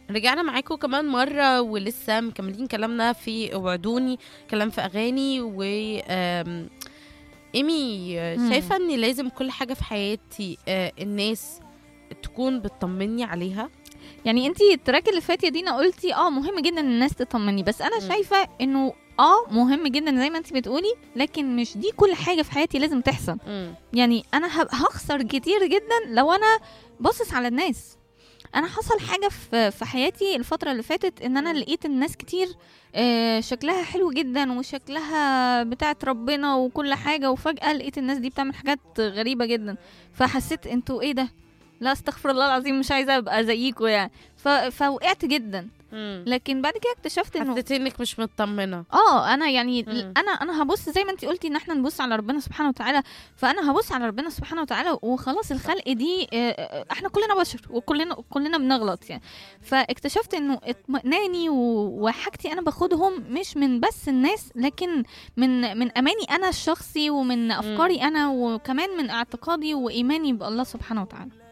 رجعنا معاكم كمان مرة ولسه مكملين كلامنا في وعدوني كلام في أغاني و آم، إيمي مم. شايفة إن لازم كل حاجة في حياتي آه، الناس تكون بتطمني عليها يعني انتي التراك اللي فات يا دينا قلتي اه مهم جدا ان الناس تطمني بس انا مم. شايفه انه اه مهم جدا زي ما انتي بتقولي لكن مش دي كل حاجه في حياتي لازم تحصل مم. يعني انا هب- هخسر كتير جدا لو انا باصص على الناس انا حصل حاجه في في حياتي الفتره اللي فاتت ان انا لقيت الناس كتير آه، شكلها حلو جدا وشكلها بتاعت ربنا وكل حاجه وفجاه لقيت الناس دي بتعمل حاجات غريبه جدا فحسيت انتوا ايه ده لا استغفر الله العظيم مش عايزه ابقى زيكوا يعني ف... فوقعت جدا مم. لكن بعد كده اكتشفت انه حسيت إنك مش مطمنة اه انا يعني مم. انا انا هبص زي ما انت قلتي ان احنا نبص على ربنا سبحانه وتعالى فانا هبص على ربنا سبحانه وتعالى وخلاص الخلق دي آه، آه، احنا كلنا بشر وكلنا كلنا بنغلط يعني فاكتشفت انه اطمئناني و- وحاجتي انا باخدهم مش من بس الناس لكن من من اماني انا الشخصي ومن افكاري انا وكمان من اعتقادي وايماني بالله سبحانه وتعالى